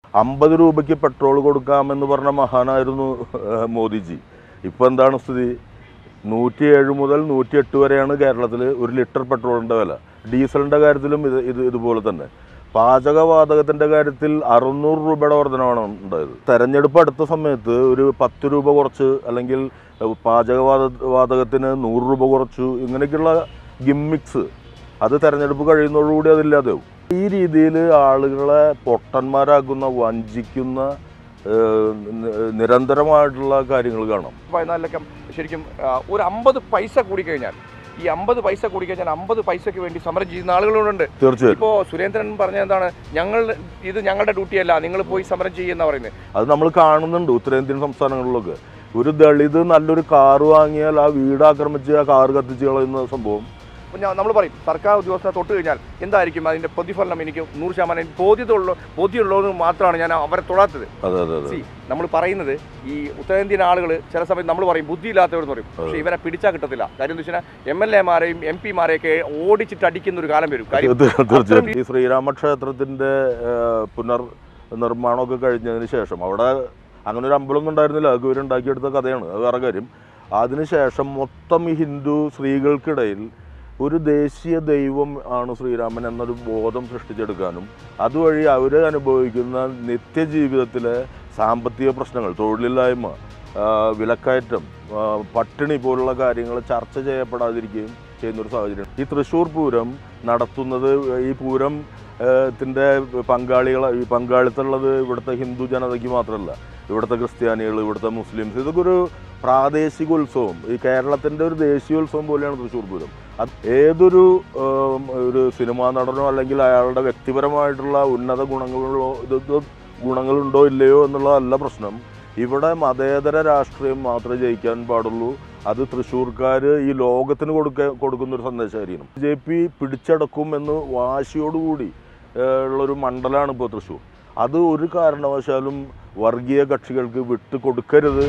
അമ്പത് രൂപയ്ക്ക് പെട്രോൾ കൊടുക്കാമെന്ന് പറഞ്ഞ മഹാനായിരുന്നു ഏഹ്, മോദിജി ഇപ്പോൾ എന്താണ് സ്ഥിതി നൂറ്റി ഏഴ് മുതൽ നൂറ്റി എട്ട് വരെയാണ് കേരളത്തിൽ ഒരു ലിറ്റർ പെട്രോളിൻ്റെ വില ഡീസലിൻ്റെ കാര്യത്തിലും ഇത് ഇത് ഇതുപോലെ തന്നെ പാചകവാതകത്തിൻ്റെ കാര്യത്തിൽ അറുന്നൂറ് രൂപയുടെ വർധനമാണ് ഉണ്ടായത് തെരഞ്ഞെടുപ്പ് അടുത്ത സമയത്ത് ഒരു പത്ത് രൂപ കുറച്ച് അല്ലെങ്കിൽ ഏഹ്, പാചകവാത വാതകത്തിന് നൂറ് രൂപ കുറച്ചു ഇങ്ങനെയൊക്കെയുള്ള ഗിമ്മിക്സ് അത് തെരഞ്ഞെടുപ്പ് കഴിയുന്നതോടുകൂടി അതില്ലാതെയാവും ഈ രീതിയിൽ ആളുകളെ പൊട്ടന്മാരാക്കുന്ന വഞ്ചിക്കുന്ന ഏഹ്, നി- നിരന്തരമായിട്ടുള്ള കാര്യങ്ങൾ കാണാം പതിനാല് ലക്ഷം ശരിക്കും ആ, ഒരു അമ്പത് പൈസ കൂടി കഴിഞ്ഞാൽ ഈ അമ്പത് പൈസ കൂടി കഴിഞ്ഞാൽ അമ്പത് പൈസയ്ക്ക് വേണ്ടി സമരം ചെയ്യുന്ന ആളുകളുണ്ട് തീർച്ചയായും ഇപ്പോൾ സുരേന്ദ്രൻ പറഞ്ഞ എന്താണ് ഞങ്ങൾ ഇത് ഞങ്ങളുടെ ഡ്യൂട്ടിയല്ല നിങ്ങൾ പോയി സമരം ചെയ്യുന്ന പറയുന്നത് അത് നമ്മൾ കാണുന്നുണ്ട് ഉത്തരേന്ത്യൻ സംസ്ഥാനങ്ങളിലൊക്കെ ഒരു ദളിത് നല്ലൊരു കാറ് വാങ്ങിയാൽ ആ വീട് ആക്രമിച്ച് ആ കാറ് കത്തിച്ച് കളയുന്ന സംഭവം അപ്പോൾ ഞാൻ നമ്മൾ പറയും സർക്കാർ ഉദ്യോഗസ്ഥനെ തൊട്ട് കഴിഞ്ഞാൽ എന്തായിരിക്കും അതിന്റെ പ്രതിഫലനം എനിക്ക് നൂറ് ശതമാനം എനിക്ക് ബോധ്യതയുള്ള ബോധ്യമുള്ളത് മാത്രമാണ് ഞാൻ അവരെ തൊടാത്തത് അതെ അതെ അതെ സി നമ്മൾ പറയുന്നത് ഈ ഉത്തരേന്ത്യൻ ആളുകൾ ചില സമയത്ത് നമ്മൾ പറയും ബുദ്ധിയില്ലാത്തവരെന്ന് പറയും പക്ഷേ ഇവരെ പിടിച്ചാൽ കിട്ടത്തില്ല കാര്യം എന്ന് വെച്ചാൽ എം എൽ എമാരെയും എം പിമാരെയൊക്കെ ഓടിച്ചിട്ട് അടിക്കുന്ന ഒരു കാലം വരും കാര്യം തീർ- തീർച്ചയായും ഈ ശ്രീരാമക്ഷേത്രത്തിന്റെ ഏഹ്, പുനർ നിർമ്മാണമൊക്കെ കഴിഞ്ഞതിന് ശേഷം അവിടെ അങ്ങനെ ഒരു അമ്പലമൊന്നും ഉണ്ടായിരുന്നില്ല അതൊക്കെ ഇവർ ഉണ്ടാക്കിയെടുത്ത കഥയാണ് അത് വേറെ കാര്യം അതിനുശേഷം മൊത്തം ഈ ഹിന്ദു സ്ത്രീകൾക്കിടയിൽ ഒരു ദേശീയ ദൈവം ആണ് ശ്രീരാമൻ എന്നൊരു ബോധം സൃഷ്ടിച്ചെടുക്കാനും അതുവഴി അവർ അനുഭവിക്കുന്ന നിത്യജീവിതത്തിലെ സാമ്പത്തിക പ്രശ്നങ്ങൾ തൊഴിലില്ലായ്മ ആ, വിലക്കയറ്റം ആ, പട്ടിണി പോലുള്ള കാര്യങ്ങൾ ചർച്ച ചെയ്യപ്പെടാതിരിക്കുകയും ചെയ്യുന്നൊരു സാഹചര്യം ഈ തൃശ്ശൂർ പൂരം നടത്തുന്നത് ഈ പൂരം ത്തിൻ്റെ പങ്കാളികൾ ഈ പങ്കാളിത്തമുള്ളത് ഇവിടുത്തെ ഹിന്ദു ജനതയ്ക്ക് മാത്രമല്ല ഇവിടുത്തെ ക്രിസ്ത്യാനികൾ ഇവിടുത്തെ മുസ്ലിംസ് ഇതൊക്കെ ഒരു പ്രാദേശിക ഉത്സവം ഈ കേരളത്തിൻ്റെ ഒരു ദേശീയോത്സവം പോലെയാണ് തൃശ്ശൂർ പൂരം അത് ഏതൊരു ഏം, ഒരു സിനിമാ നടനോ അല്ലെങ്കിൽ അയാളുടെ വ്യക്തിപരമായിട്ടുള്ള ഉന്നത ഗുണങ്ങളോ ഇത് ഗുണങ്ങളുണ്ടോ ഇല്ലയോ എന്നുള്ളതല്ല പ്രശ്നം ഇവിടെ മതേതര രാഷ്ട്രീയം മാത്രമേ ജയിക്കാൻ പാടുള്ളൂ അത് തൃശ്ശൂർക്കാർ ഈ ലോകത്തിന് കൊടുക്ക കൊടുക്കുന്ന ഒരു സന്ദേശമായിരിക്കണം ബി ജെ പി പിടിച്ചടക്കും എന്ന് വാശിയോടുകൂടി ഏഹ്, ഉള്ളൊരു മണ്ഡലമാണ് ഇപ്പോൾ തൃശ്ശൂർ അത് ഒരു കാരണവശാലും വർഗീയ കക്ഷികൾക്ക് വിട്ടു കൊടുക്കരുത്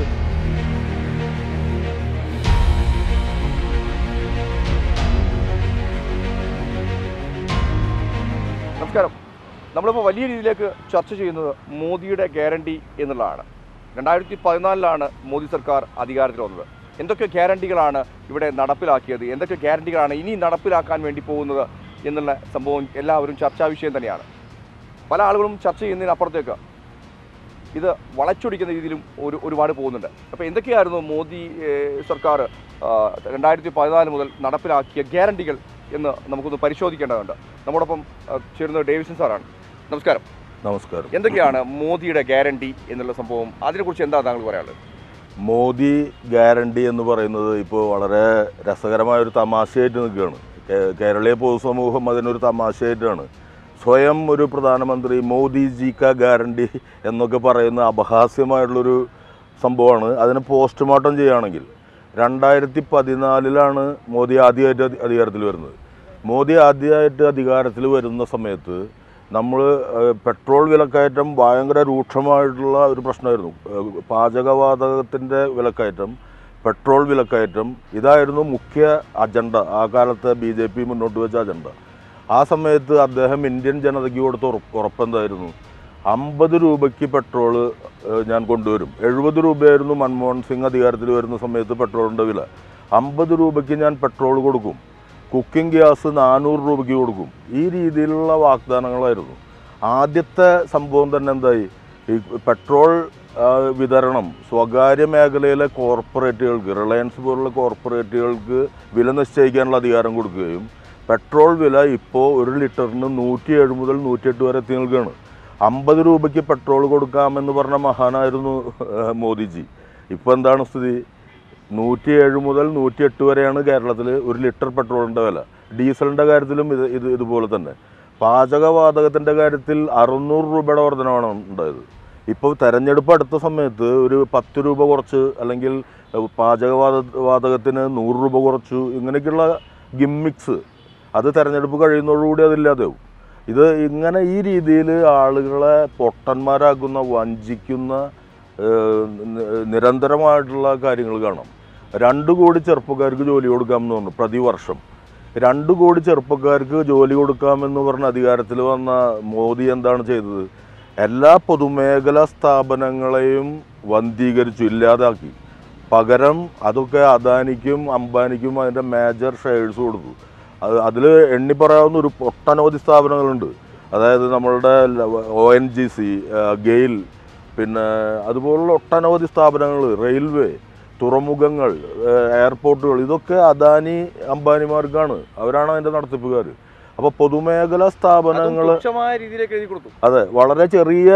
നമസ്കാരം നമ്മളിപ്പോൾ വലിയ രീതിയിലേക്ക് ചർച്ച ചെയ്യുന്നത് മോദിയുടെ ഗ്യാരണ്ടി എന്നുള്ളതാണ് രണ്ടായിരത്തി പതിനാലിലാണ് മോദി സർക്കാർ അധികാരത്തിൽ വന്നത് എന്തൊക്കെ ഗ്യാരണ്ടികളാണ് ഇവിടെ നടപ്പിലാക്കിയത് എന്തൊക്കെ ഗ്യാരണ്ടികളാണ് ഇനി നടപ്പിലാക്കാൻ വേണ്ടി പോകുന്നത് എന്നുള്ള സംഭവം എല്ലാവരും ചർച്ചാ വിഷയം തന്നെയാണ് പല ആളുകളും ചർച്ച ചെയ്യുന്നതിനപ്പുറത്തേക്ക് ഇത് വളച്ചൊടിക്കുന്ന രീതിയിലും ഒരു ഒരുപാട് പോകുന്നുണ്ട് അപ്പോൾ എന്തൊക്കെയായിരുന്നു മോദി ഏഹ്, സർക്കാർ ആ, രണ്ടായിരത്തി പതിനാല് മുതൽ നടപ്പിലാക്കിയ ഗ്യാരണ്ടികൾ എന്ന് നമുക്കൊന്ന് പരിശോധിക്കേണ്ടതുണ്ട് നമ്മോടൊപ്പം ആ, ചേരുന്നത് ഡേവിസൺ സാറാണ് നമസ്കാരം നമസ്കാരം എന്തൊക്കെയാണ് മോദിയുടെ ഗ്യാരണ്ടി എന്നുള്ള സംഭവം അതിനെക്കുറിച്ച് എന്താ താങ്കൾ പറയാനുള്ളത് മോദി ഗ്യാരണ്ടി എന്ന് പറയുന്നത് ഇപ്പോൾ വളരെ രസകരമായ ഒരു തമാശയായിട്ട് നിൽക്കുകയാണ് കേ- കേരളീയ പൊതുസമൂഹം അതിനൊരു തമാശയായിട്ടാണ് സ്വയം ഒരു പ്രധാനമന്ത്രി മോദി ജി കാ ഗ്യാരണ്ടി എന്നൊക്കെ പറയുന്ന അപഹാസ്യമായിട്ടുള്ളൊരു സംഭവമാണ് അതിന് പോസ്റ്റ്മോർട്ടം ചെയ്യുകയാണെങ്കിൽ രണ്ടായിരത്തി പതിനാലിലാണ് മോദി ആദ്യമായിട്ട് അധി- അധികാരത്തിൽ വരുന്നത് മോദി ആദ്യമായിട്ട് അധികാരത്തിൽ വരുന്ന സമയത്ത് നമ്മൾ പെട്രോൾ വിലക്കയറ്റം ഭയങ്കര രൂക്ഷമായിട്ടുള്ള ഒരു പ്രശ്നമായിരുന്നു ഏഹ് പാചകവാതകത്തിൻ്റെ വിലക്കയറ്റം പെട്രോൾ വിലക്കയറ്റം ഇതായിരുന്നു മുഖ്യ അജണ്ട ആ കാലത്തെ ബി ജെ പി മുന്നോട്ട് വെച്ച അജണ്ട ആ സമയത്ത് അദ്ദേഹം ഇന്ത്യൻ ജനതയ്ക്ക് കൊടുത്ത ഉറപ്പ് ഉറപ്പെന്തായിരുന്നു അമ്പത് രൂപയ്ക്ക് പെട്രോള് ഏഹ് ഞാൻ കൊണ്ടുവരും എഴുപത് രൂപയായിരുന്നു മൻമോഹൻ സിംഗ് അധികാരത്തിൽ വരുന്ന സമയത്ത് പെട്രോളിൻ്റെ വില അമ്പത് രൂപയ്ക്ക് ഞാൻ പെട്രോൾ കൊടുക്കും കുക്കിംഗ് ഗ്യാസ് നാനൂറ് രൂപയ്ക്ക് കൊടുക്കും ഈ രീതിയിലുള്ള വാഗ്ദാനങ്ങളായിരുന്നു ആദ്യത്തെ സംഭവം തന്നെ എന്തായി ഈ പെട്രോൾ ആ, വിതരണം സ്വകാര്യ മേഖലയിലെ കോർപ്പറേറ്റുകൾക്ക് റിലയൻസ് പോലുള്ള കോർപ്പറേറ്റുകൾക്ക് വില നിശ്ചയിക്കാനുള്ള അധികാരം കൊടുക്കുകയും പെട്രോൾ വില ഇപ്പോൾ ഒരു ലിറ്ററിന് നൂറ്റി ഏഴ് മുതൽ നൂറ്റിയെട്ട് വരെ എത്തി നിൽക്കുകയാണ് അമ്പത് രൂപയ്ക്ക് പെട്രോൾ കൊടുക്കാമെന്ന് പറഞ്ഞ മഹാനായിരുന്നു ഏഹ്, മോദിജി ഇപ്പോൾ എന്താണ് സ്ഥിതി നൂറ്റി ഏഴ് മുതൽ നൂറ്റി എട്ട് വരെയാണ് കേരളത്തിൽ ഒരു ലിറ്റർ പെട്രോളിൻ്റെ വില ഡീസലിൻ്റെ കാര്യത്തിലും ഇത് ഇത് ഇതുപോലെ തന്നെ പാചകവാതകത്തിൻ്റെ കാര്യത്തിൽ അറുന്നൂറ് രൂപയുടെ വർധനമാണ് ഉണ്ടായത് ഇപ്പോൾ തെരഞ്ഞെടുപ്പ് അടുത്ത സമയത്ത് ഒരു പത്ത് രൂപ കുറച്ച് അല്ലെങ്കിൽ ഏഹ്, പാചകവാത വാതകത്തിന് നൂറ് രൂപ കുറച്ചു ഇങ്ങനെയൊക്കെയുള്ള ഗിമ്മിക്സ് അത് തെരഞ്ഞെടുപ്പ് കഴിയുന്നതോടുകൂടി അതില്ലാതെയാവും ഇത് ഇങ്ങനെ ഈ രീതിയിൽ ആളുകളെ പൊട്ടന്മാരാക്കുന്ന വഞ്ചിക്കുന്ന ഏഹ്, നി- നിരന്തരമായിട്ടുള്ള കാര്യങ്ങൾ കാണാം രണ്ട് കോടി ചെറുപ്പക്കാർക്ക് ജോലി കൊടുക്കാമെന്ന് പറഞ്ഞു പ്രതിവർഷം രണ്ട് കോടി ചെറുപ്പക്കാർക്ക് ജോലി കൊടുക്കാമെന്ന് പറഞ്ഞ അധികാരത്തിൽ വന്ന മോദി എന്താണ് ചെയ്തത് എല്ലാ പൊതുമേഖലാ സ്ഥാപനങ്ങളെയും വന്ധീകരിച്ചു ഇല്ലാതാക്കി പകരം അതൊക്കെ അദാനിക്കും അംബാനിക്കും അതിൻ്റെ മേജർ ഷെയർസ് കൊടുത്തു അത് അതിൽ എണ്ണി പറയാവുന്ന ഒരു ഒട്ടനവധി സ്ഥാപനങ്ങളുണ്ട് അതായത് നമ്മളുടെ O N G C GAIL പിന്നെ അതുപോലുള്ള ഒട്ടനവധി സ്ഥാപനങ്ങൾ റെയിൽവേ തുറമുഖങ്ങൾ ഏഹ് എയർപോർട്ടുകൾ ഇതൊക്കെ അദാനി അംബാനിമാർക്കാണ് അവരാണ് അതിൻ്റെ നടത്തിപ്പുകാർ അപ്പോൾ പൊതുമേഖലാ അതും സ്ഥാപനങ്ങൾ തുച്ഛമായ രീതിയിലേക്ക് എഴുതി കൊടുത്തു അതെ വളരെ ചെറിയ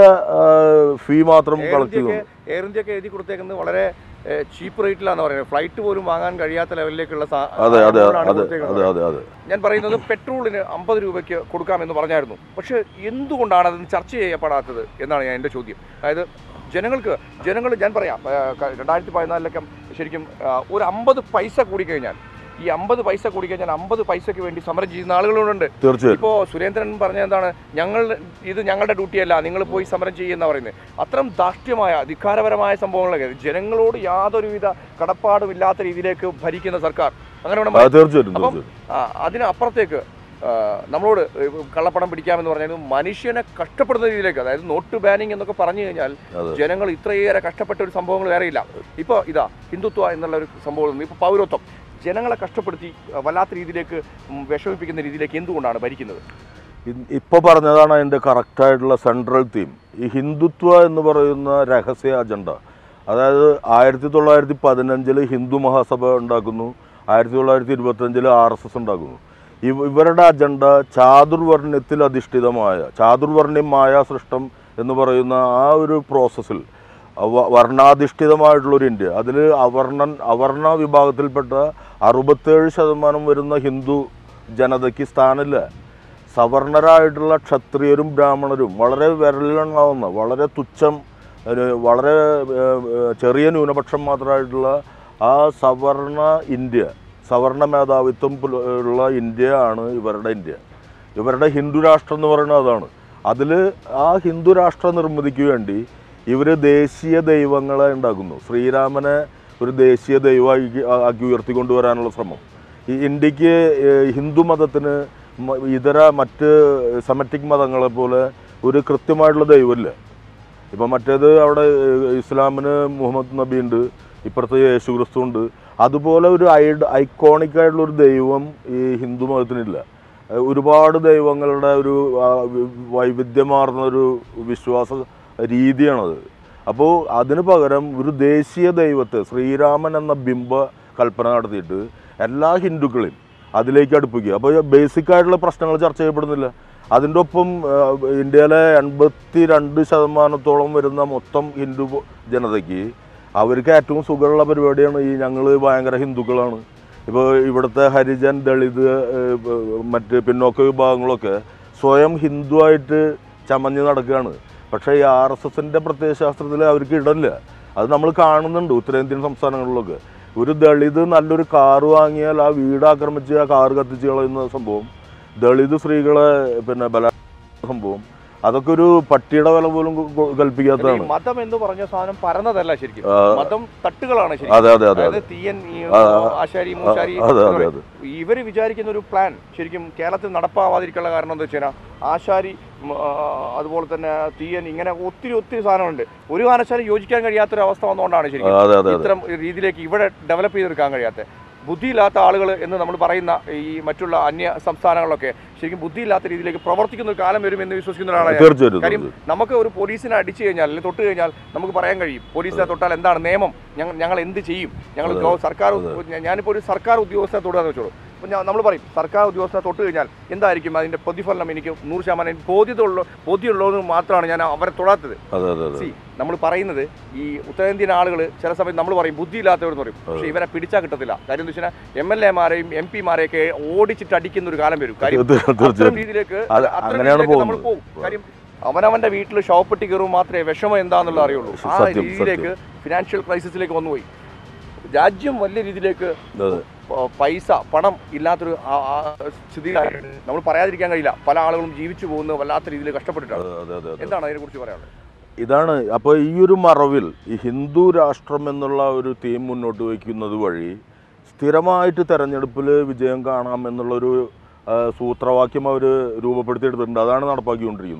ഫീ മാത്രം എയർ കളക്ട് ഇന്ത്യക്ക് ചെയ്യുന്നു എയർ ഇന്ത്യക്ക് എഴുതി കൊടുത്തേക്കുന്നത് വളരെ ചീപ്പ് റേറ്റിലാണ് പറയുന്നത് ഫ്ലൈറ്റ് പോലും വാങ്ങാൻ കഴിയാത്ത ലെവലിലേക്കുള്ള സാ- അതെ അതെ ആളുകളാണ് അതെ കൊടുത്തേക്കുന്നത്. അതെ അതെ അതെ ഞാൻ പറയുന്നത് പെട്രോളിന് അമ്പത് രൂപയ്ക്ക് കൊടുക്കാമെന്ന് പറഞ്ഞായിരുന്നു പക്ഷേ എന്തുകൊണ്ടാണ് അത് ചർച്ച ചെയ്യപ്പെടാത്തത് എന്നാണ് ഞാൻ എൻ്റെ ചോദ്യം അതായത് ജനങ്ങൾക്ക് ജനങ്ങൾ ഞാൻ പറയാം ആ, ക- രണ്ടായിരത്തി പതിനാലിലൊക്കെ ശരിക്കും ആ, ഒരു അമ്പത് പൈസ കൂടിക്കഴിഞ്ഞാൽ ഈ അമ്പത് പൈസ കൂടിക്കഴിഞ്ഞാൽ അമ്പത് പൈസയ്ക്ക് വേണ്ടി സമരം ചെയ്യുന്ന ആളുകളുണ്ട് തീർച്ചയായും ഇപ്പോൾ സുരേന്ദ്രൻ പറഞ്ഞ എന്താണ് ഞങ്ങൾ ഇത് ഞങ്ങളുടെ ഡ്യൂട്ടിയല്ല നിങ്ങൾ പോയി സമരം ചെയ്യുന്ന പറയുന്നത് അത്തരം ധാർഷ്ട്യമായ അധികാരപരമായ സംഭവങ്ങളൊക്കെ ജനങ്ങളോട് യാതൊരുവിധ കടപ്പാടും ഇല്ലാത്ത രീതിയിലേക്ക് ഭരിക്കുന്ന സർക്കാർ അങ്ങനെ വേണം ആ, തീർച്ചയായിട്ടും അപ്പം തീർച്ചയായിട്ടും ആ, അതിനപ്പുറത്തേക്ക് ആ, നമ്മളോട് കള്ളപ്പണം പിടിക്കാമെന്ന് പറഞ്ഞാൽ മനുഷ്യനെ കഷ്ടപ്പെടുന്ന രീതിയിലേക്ക് അതായത് നോട്ട് ബാനിങ് എന്നൊക്കെ പറഞ്ഞു കഴിഞ്ഞാൽ അതെ ജനങ്ങൾ ഇത്രയേറെ കഷ്ടപ്പെട്ട ഒരു സംഭവങ്ങൾ വേറെയില്ല ഇപ്പോൾ ഇതാ ഹിന്ദുത്വ എന്നുള്ള ഒരു സംഭവം ഇപ്പോൾ പൗരത്വം ജനങ്ങളെ കഷ്ടപ്പെടുത്തി ആ, വല്ലാത്ത രീതിയിലേക്ക് ഉം, വിഷമിപ്പിക്കുന്ന രീതിയിലേക്ക് എന്തുകൊണ്ടാണ് ഭരിക്കുന്നത് ഇപ്പോൾ പറഞ്ഞതാണ് അതിൻ്റെ കറക്റ്റായിട്ടുള്ള സെൻട്രൽ തീം ഈ ഹിന്ദുത്വ എന്ന് പറയുന്ന രഹസ്യ അജണ്ട അതായത് ആയിരത്തി തൊള്ളായിരത്തി പതിനഞ്ചിൽ ഹിന്ദു മഹാസഭ ഉണ്ടാക്കുന്നു ആയിരത്തി തൊള്ളായിരത്തി ഇരുപത്തഞ്ചിൽ ആർ എസ് എസ് ഉണ്ടാക്കുന്നു ഇവ ഇവരുടെ അജണ്ട ചാതുർവർണ്ണയത്തിൽ അധിഷ്ഠിതമായ ചാതുർവർണ്ണ്യമായ സൃഷ്ടം എന്ന് പറയുന്ന ആ ഒരു പ്രോസസ്സിൽ വ- വർണ്ണാധിഷ്ഠിതമായിട്ടുള്ളൊരു ഇന്ത്യ അതിൽ അവർണൻ അവർണ വിഭാഗത്തിൽപ്പെട്ട അറുപത്തേഴ് ശതമാനം വരുന്ന ഹിന്ദു ജനതയ്ക്ക് സ്ഥാനമില്ല സവർണരായിട്ടുള്ള ക്ഷത്രിയരും ബ്രാഹ്മണരും വളരെ വിരലിലെണ്ണാവുന്ന വളരെ തുച്ഛം ഒരു വളരെ ഏഹ്, ഏഹ്, ചെറിയ ന്യൂനപക്ഷം മാത്രമായിട്ടുള്ള ആ സവർണ ഇന്ത്യ സവർണ മേധാവിത്വം പുല- ഉള്ള ഇന്ത്യ ആണ് ഇവരുടെ ഇന്ത്യ ഇവരുടെ ഹിന്ദു രാഷ്ട്രം എന്ന് പറയുന്നത് അതാണ് അതിൽ ആ ഹിന്ദു രാഷ്ട്ര നിർമ്മിതിക്ക് വേണ്ടി ഇവർ ദേശീയ ദൈവങ്ങളെ ഉണ്ടാക്കുന്നു ശ്രീരാമനെ ഒരു ദേശീയ ദൈവമാക്കി ആക്കി ഉയർത്തിക്കൊണ്ടുവരാനുള്ള ശ്രമം ഈ ഇന്ത്യക്ക് ഏഹ്, ഹിന്ദു മതത്തിന് മ- ഇതര മറ്റ് സെമറ്റിക് മതങ്ങളെ പോലെ ഒരു കൃത്യമായിട്ടുള്ള ദൈവമില്ല ഇപ്പം മറ്റേത് അവിടെ ഏഹ്, ഇസ്ലാമിന് മുഹമ്മദ് നബി ഉണ്ട് ഇപ്പുറത്ത് യേശു ക്രിസ്തു ഉണ്ട് അതുപോലെ ഒരു ഐഡ് ഐക്കോണിക് ആയിട്ടുള്ള ഒരു ദൈവം ഈ ഹിന്ദു മതത്തിനില്ല ഏഹ്, ഒരുപാട് ദൈവങ്ങളുടെ ഒരു ആ, വി- വൈവിധ്യമാർന്ന ഒരു വിശ്വാസ രീതിയാണത് അപ്പോൾ അതിന് പകരം ഒരു ദേശീയ ദൈവത്തെ ശ്രീരാമൻ എന്ന ബിംബ കൽപ്പന നടത്തിയിട്ട് എല്ലാ ഹിന്ദുക്കളെയും അതിലേക്ക് അടുപ്പിക്കുക അപ്പോൾ ബേസിക് ആയിട്ടുള്ള പ്രശ്നങ്ങൾ ചർച്ച ചെയ്യപ്പെടുന്നില്ല അതിൻ്റെ ഒപ്പം ആ, ഇന്ത്യയിലെ എൺപത്തി രണ്ട് ശതമാനത്തോളം വരുന്ന മൊത്തം ഹിന്ദു ജനതയ്ക്ക് അവർക്ക് ഏറ്റവും സുഖമുള്ള പരിപാടിയാണ് ഈ ഞങ്ങൾ ഭയങ്കര ഹിന്ദുക്കളാണ് ഇപ്പോൾ ഇവിടുത്തെ ഹരിജൻ ദളിത് ഏഹ്, മറ്റ് പിന്നോക്ക വിഭാഗങ്ങളൊക്കെ സ്വയം ഹിന്ദുവായിട്ട് ചമഞ്ഞ് നടക്കുകയാണ് പക്ഷേ ഈ ആർ എസ് എസിൻ്റെ പ്രത്യയശാസ്ത്രത്തിൽ അവർക്ക് ഇടല്ല അത് നമ്മൾ കാണുന്നുണ്ട് ഉത്തരേന്ത്യൻ സംസ്ഥാനങ്ങളിലൊക്കെ ഒരു ദളിത് നല്ലൊരു കാറ് വാങ്ങിയാൽ ആ വീട് ആക്രമിച്ച് ആ കാറ് കത്തിച്ച് കളയുന്ന സംഭവം ദളിത് സ്ത്രീകളെ പിന്നെ ബല സംഭവം അതൊക്കെ ഒരു പട്ടിയുടെ വില പോലും കൊ- കൊ- ഈ കൽപ്പിക്കാത്തതാണ് മതം എന്ന് പറഞ്ഞ സാധനം പരന്നതല്ല ശരിക്കും ആ, മതം തട്ടുകളാണ് ശരിക്കും അതെ അതെ അതെ അതായത് അതെ തീയൻ ഈ ആ, ആശാരി ആ, മൂശാരി അതെ എന്ന് അതെ പറയും. അതെ ഇവർ വിചാരിക്കുന്ന ഒരു പ്ലാൻ ശരിക്കും കേരളത്തിൽ നടപ്പാവാതിരിക്കാനുള്ള കാരണം എന്താ വെച്ചാൽ ആശാരി ഉം, ആ, അതുപോലെ തന്നെ തീയൻ ഇങ്ങനെ ഒത്തിരി ഒത്തിരി സാധനമുണ്ട് ഒരു കാരണവശാലും യോജിക്കാൻ കഴിയാത്തൊരു അവസ്ഥ വന്നുകൊണ്ടാണ് ശരിക്കും അതെ അതെ അതെ ഇത്തരം രീതിയിലേക്ക് ഇവിടെ ഡെവലപ്പ് ചെയ്തെടുക്കാൻ കഴിയാത്ത ബുദ്ധിയില്ലാത്ത ആളുകൾ എന്ന് നമ്മൾ പറയുന്ന ഈ മറ്റുള്ള അന്യ സംസ്ഥാനങ്ങളിലൊക്കെ ശരിക്കും ബുദ്ധിയില്ലാത്ത രീതിയിലേക്ക് പ്രവർത്തിക്കുന്ന ഒരു കാലം വരും എന്ന് വിശ്വസിക്കുന്ന ഒരാളാണ് ഞാൻ. തീർച്ചയായിട്ടും കാര്യം തീർച്ചയായിട്ടും. നമുക്ക് ഒരു പോലീസിനെ അടിച്ചു കഴിഞ്ഞാൽ അല്ലെങ്കിൽ തൊട്ട് കഴിഞ്ഞാൽ നമുക്ക് പറയാൻ കഴിയും പോലീസിനെ തൊട്ടാൽ എന്താണ് നിയമം ഞങ്ങൾ ഞങ്ങൾ എന്ത് ചെയ്യും ഞങ്ങൾ അതെ, ഗവ- സർക്കാർ അതെ. ഞാ- ഞാനിപ്പോൾ ഒരു സർക്കാർ ഉദ്യോഗസ്ഥനെ തൊടുകയെന്ന് വെച്ചോളൂ അപ്പോൾ ഞാൻ നമ്മൾ പറയും സർക്കാർ ഉദ്യോഗസ്ഥനെ തൊട്ട് കഴിഞ്ഞാൽ എന്തായിരിക്കും അതിൻ്റെ പ്രതിഫലനം എനിക്ക് നൂറ് ശതമാനം എനിക്ക് ബോധ്യതയുള്ള ബോധ്യമുള്ളത് മാത്രമാണ് ഞാൻ അവരെ തൊടാത്തത് അതെ അതെ അതെ സി നമ്മൾ പറയുന്നത് ഈ ഉത്തരേന്ത്യൻ ആളുകൾ ചില സമയത്ത് നമ്മൾ പറയും ബുദ്ധിയില്ലാത്തവരെന്ന് പറയും പക്ഷേ ഇവരെ പിടിച്ചാൽ കിട്ടത്തില്ല കാര്യം എന്താ വെച്ചാൽ എം എൽ എമാരെയും എം പിമാരെയൊക്കെ ഓടിച്ചിട്ട് അടിക്കുന്ന ഒരു കാലം വരും കാര്യം തീർ- അത്തരം തീർച്ചയായിട്ടും രീതിയിലേക്ക് അത് അത്തരം അങ്ങനെയാണ് രീതിയിലേക്ക് നമ്മൾ പോകുന്നത്. പോകും കാര്യം അവനവന്റെ വീട്ടിൽ ഷോപ്പിട്ട് കയറുമ്പോൾ മാത്രമേ വിഷമം എന്താണെന്നുള്ളത് അറിയുള്ളൂ ആ സത്യം, രീതിയിലേക്ക് ഫിനാൻഷ്യൽ ക്രൈസിസിലേക്ക് വന്നുപോയി രാജ്യം വലിയ രീതിയിലേക്ക് അതെ പ- പൈസ പണം ഇല്ലാത്തൊരു ആ- ആ സ്ഥിതിയിലായിട്ടുണ്ട് നമ്മൾ പറയാതിരിക്കാൻ കഴിയില്ല പല ആളുകളും ജീവിച്ചു പോകുന്ന വല്ലാത്ത രീതിയിൽ കഷ്ടപ്പെട്ടിട്ടാണ് അതെ അതെ അതെ അതെ എന്താണ് അതിനെക്കുറിച്ച് പറയാനുള്ളത് ഇതാണ് അപ്പോൾ ഈ ഒരു മറവിൽ ഈ ഹിന്ദു രാഷ്ട്രം എന്നുള്ള ഒരു തീം മുന്നോട്ട് വയ്ക്കുന്നത് വഴി സ്ഥിരമായിട്ട് തെരഞ്ഞെടുപ്പിൽ വിജയം കാണാം എന്നുള്ളൊരു ആ, സൂത്രവാക്യം അവർ രൂപപ്പെടുത്തിയെടുത്തിട്ടുണ്ട് അതാണ് നടപ്പാക്കിക്കൊണ്ടിരിക്കുന്നത്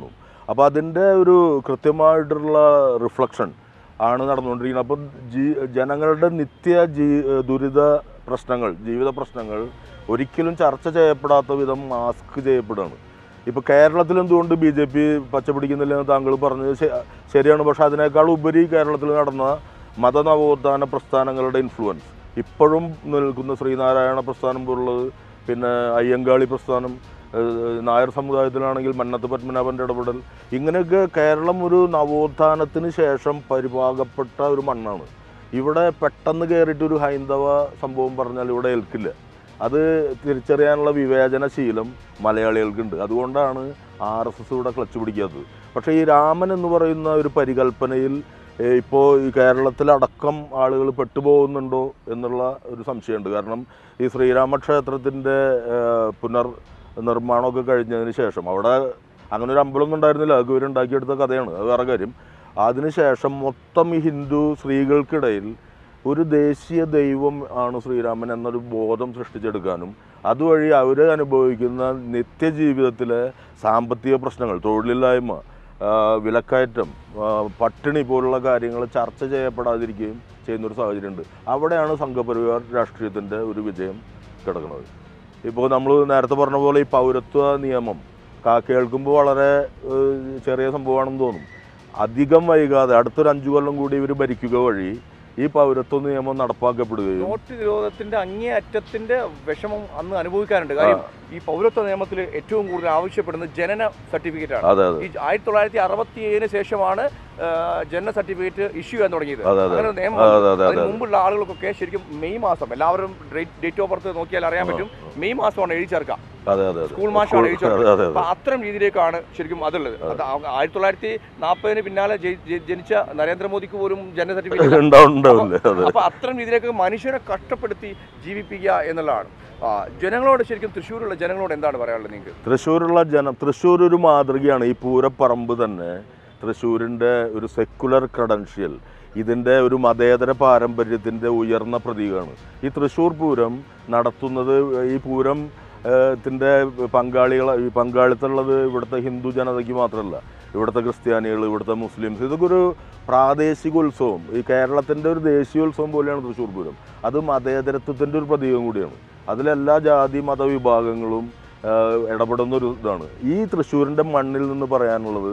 അപ്പോൾ അതിൻ്റെ ഒരു കൃത്യമായിട്ടുള്ള റിഫ്ലക്ഷൻ ആണ് നടന്നുകൊണ്ടിരിക്കുന്നത് അപ്പം ജീ ജനങ്ങളുടെ നിത്യ ജീ ദുരിത പ്രശ്നങ്ങൾ ജീവിത പ്രശ്നങ്ങൾ ഒരിക്കലും ചർച്ച ചെയ്യപ്പെടാത്ത വിധം മാസ്ക് ചെയ്യപ്പെടുകയാണ് ഇപ്പോൾ കേരളത്തിൽ എന്തുകൊണ്ട് ബി ജെ പി പച്ചപിടിക്കുന്നില്ലെന്ന് താങ്കൾ പറഞ്ഞത് ശ- ശരിയാണ് പക്ഷേ അതിനേക്കാൾ ഉപരി കേരളത്തിൽ നടന്ന മതനവോത്ഥാന പ്രസ്ഥാനങ്ങളുടെ ഇൻഫ്ലുവൻസ് ഇപ്പോഴും നിൽക്കുന്ന ശ്രീനാരായണ പ്രസ്ഥാനം പോലുള്ളത് പിന്നെ അയ്യങ്കാളി പ്രസ്ഥാനം ഏഹ് നായർ സമുദായത്തിലാണെങ്കിൽ മന്നത്ത് പത്മനാഭൻ്റെ ഇടപെടൽ ഇങ്ങനെയൊക്കെ കേരളം ഒരു നവോത്ഥാനത്തിന് ശേഷം പരിപാകപ്പെട്ട ഒരു മണ്ണാണ് ഇവിടെ പെട്ടെന്ന് കയറിയിട്ട് ഒരു ഹൈന്ദവ സംഭവം പറഞ്ഞാൽ ഇവിടെ ഏൽക്കില്ല അത് തിരിച്ചറിയാനുള്ള വിവേചനശീലം മലയാളികൾക്കുണ്ട് അതുകൊണ്ടാണ് ആർ എസ് എസ് ഇവിടെ ക്ലച്ച് പിടിക്കാത്തത് പക്ഷേ ഈ രാമൻ എന്ന് പറയുന്ന ഒരു പരികല്പനയിൽ ഏഹ് ഇപ്പോൾ ഈ കേരളത്തിലടക്കം ആളുകൾ പെട്ടുപോകുന്നുണ്ടോ എന്നുള്ള ഒരു സംശയമുണ്ട് കാരണം ഈ ശ്രീരാമക്ഷേത്രത്തിൻ്റെ ഏഹ് പുനർ നിർമ്മാണമൊക്കെ കഴിഞ്ഞതിന് ശേഷം അവിടെ അങ്ങനെ ഒരു അമ്പലമൊന്നും ഉണ്ടായിരുന്നില്ല അതൊക്കെ ഇവരുണ്ടാക്കിയെടുത്ത കഥയാണ് അത് വേറെ കാര്യം അതിനുശേഷം മൊത്തം ഈ ഹിന്ദു സ്ത്രീകൾക്കിടയിൽ ഒരു ദേശീയ ദൈവം ആണ് ശ്രീരാമൻ എന്നൊരു ബോധം സൃഷ്ടിച്ചെടുക്കാനും അതുവഴി അവർ അനുഭവിക്കുന്ന നിത്യജീവിതത്തിലെ സാമ്പത്തിക പ്രശ്നങ്ങൾ തൊഴിലില്ലായ്മ ആ, വിലക്കയറ്റം ആ, പട്ടിണി പോലുള്ള കാര്യങ്ങൾ ചർച്ച ചെയ്യപ്പെടാതിരിക്കുകയും ചെയ്യുന്നൊരു സാഹചര്യമുണ്ട് അവിടെയാണ് സംഘപരിവാർ രാഷ്ട്രീയത്തിൻ്റെ ഒരു വിജയം കിടക്കുന്നത് ഇപ്പോൾ നമ്മൾ നേരത്തെ പറഞ്ഞ പോലെ ഈ പൗരത്വ നിയമം കാ കേൾക്കുമ്പോൾ വളരെ ഏഹ്, ചെറിയ സംഭവമാണെന്ന് തോന്നും അധികം വൈകാതെ അടുത്തൊരു അഞ്ചു കൊല്ലം കൂടി ഇവർ ഭരിക്കുക വഴി ഈ പൗരത്വ നിയമം നടപ്പാക്കപ്പെടുകയും നോട്ട് നിരോധനത്തിന്റെ അങ്ങേ അറ്റത്തിന്റെ വിഷമം അന്ന് അനുഭവിക്കാറുണ്ട് കാര്യം ഈ പൗരത്വ നിയമത്തിൽ ഏറ്റവും കൂടുതൽ ആവശ്യപ്പെടുന്നത് ജനന സർട്ടിഫിക്കറ്റ് ആണ് അതെ അതെ ഈ ആയിരത്തി തൊള്ളായിരത്തി അറുപത്തി ഏഴിന് ശേഷമാണ് ആ, ജനന സർട്ടിഫിക്കറ്റ് ഇഷ്യൂ ചെയ്യാൻ തുടങ്ങിയത് അതെ, അതെ. അങ്ങനെ ഒരു നിയമം അതെ, വന്നു. അതെ, അതെ, അതിന് അതെ. മുമ്പുള്ള ആളുകൾക്കൊക്കെ ശരിക്കും മെയ് മാസം എല്ലാവരും ഡേറ്റ് ഓഫ് ബർത്ത് നോക്കിയാൽ അറിയാൻ പറ്റും മെയ് മാസമാണ് എഴുതി ചേർക്കുക അതെ അതെ അതെ സ്കൂൾ മാഷാണ് എഴുതി അതെ ചേർക്കുക അതെ അപ്പൊ അതെ അത്തരം രീതിയിലേക്കാണ് ശരിക്കും അതുള്ളത് അത് ആ- ആയിരത്തി തൊള്ളായിരത്തി നാൽപ്പതിന് പിന്നാലെ ജയി- ജയി- ജനിച്ച നരേന്ദ്രമോദിക്ക് പോലും ജനന സർട്ടിഫിക്കറ്റ് ഉണ്ടാവും ഉണ്ടാവില്ല അതെ അപ്പൊ അത്തരം രീതിയിലേക്ക് മനുഷ്യരെ കഷ്ടപ്പെടുത്തി ജീവിപ്പിക്കുക എന്നുള്ളതാണ് ആ, ജനങ്ങളോട് ശരിക്കും തൃശ്ശൂരുള്ള ജനങ്ങളോട് എന്താണ് പറയാനുള്ളത് നിങ്ങൾക്ക് തൃശ്ശൂരുള്ള ജനം തൃശ്ശൂർ ഒരു മാതൃകയാണ് ഈ പൂരപ്പറമ്പ് തന്നെ തൃശ്ശൂരിൻ്റെ ഒരു സെക്കുലർ ക്രെഡൻഷ്യൽ ഇതിൻ്റെ ഒരു മതേതര പാരമ്പര്യത്തിൻ്റെ ഉയർന്ന പ്രതീകമാണ് ഈ തൃശ്ശൂർ പൂരം നടത്തുന്നത് ഈ പൂരം ത്തിൻ്റെ പങ്കാളികൾ ഈ പങ്കാളിത്തമുള്ളത് ഇവിടുത്തെ ഹിന്ദു ജനതയ്ക്ക് മാത്രമല്ല ഇവിടുത്തെ ക്രിസ്ത്യാനികൾ ഇവിടുത്തെ മുസ്ലിംസ് ഇതൊക്കെ ഒരു പ്രാദേശിക ഉത്സവം ഈ കേരളത്തിൻ്റെ ഒരു ദേശീയോത്സവം പോലെയാണ് തൃശ്ശൂർ പൂരം അത് മതേതരത്വത്തിൻ്റെ ഒരു പ്രതീകം കൂടിയാണ് അതിലെല്ലാ ജാതി മതവിഭാഗങ്ങളും ആഹ്, ഇടപെടുന്ന ഒരു ഇതാണ് ഈ തൃശ്ശൂരിൻ്റെ മണ്ണിൽ നിന്ന് പറയാനുള്ളത്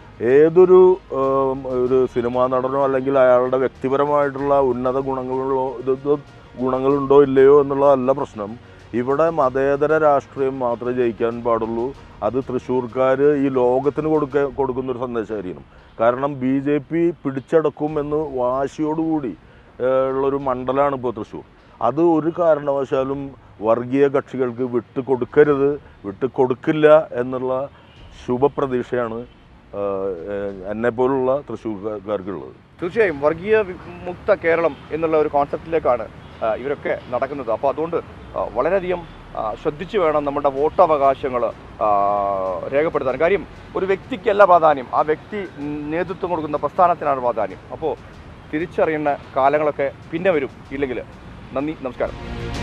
ഏതൊരു ആം, ഒരു സിനിമാ നടനോ അല്ലെങ്കിൽ അയാളുടെ വ്യക്തിപരമായിട്ടുള്ള ഉന്നത ഗുണങ്ങളോ ഇത് ഇത് ഗുണങ്ങളുണ്ടോ ഇല്ലയോ എന്നുള്ളതല്ല പ്രശ്നം ഇവിടെ മതേതര രാഷ്ട്രീയം മാത്രമേ ജയിക്കാൻ പാടുള്ളൂ അത് തൃശ്ശൂർക്കാർ ഈ ലോകത്തിന് കൊടുക്ക കൊടുക്കുന്നൊരു സന്ദേശമായിരിക്കണം കാരണം ബി ജെ പി പിടിച്ചടക്കും എന്ന് വാശിയോടുകൂടി ഏഹ്, ഉള്ളൊരു മണ്ഡലമാണ് ഇപ്പോൾ തൃശ്ശൂർ അത് ഒരു കാരണവശാലും വർഗീയ കക്ഷികൾക്ക് വിട്ട് കൊടുക്കരുത് വിട്ട് കൊടുക്കില്ല എന്നുള്ള ശുഭപ്രതീക്ഷയാണ് എന്നെ പോലുള്ള തൃശ്ശൂർക്കാർക്കുള്ളത് തീർച്ചയായും വർഗീയ വിമുക്ത കേരളം എന്നുള്ള ഒരു കോൺസെപ്റ്റിലേക്കാണ് ആ, ഇവരൊക്കെ നടക്കുന്നത് അപ്പോൾ അതുകൊണ്ട് ആ, വളരെയധികം ആ, ശ്രദ്ധിച്ചു വേണം നമ്മുടെ വോട്ടവകാശങ്ങൾ രേഖപ്പെടുത്താൻ കാര്യം ഒരു വ്യക്തിക്കല്ല പ്രാധാന്യം ആ വ്യക്തി നേതൃത്വം കൊടുക്കുന്ന പ്രസ്ഥാനത്തിനാണ് പ്രാധാന്യം അപ്പോൾ തിരിച്ചറിയുന്ന കാലങ്ങളൊക്കെ പിന്നെ വരും ഇല്ലെങ്കിൽ നന്ദി നമസ്കാരം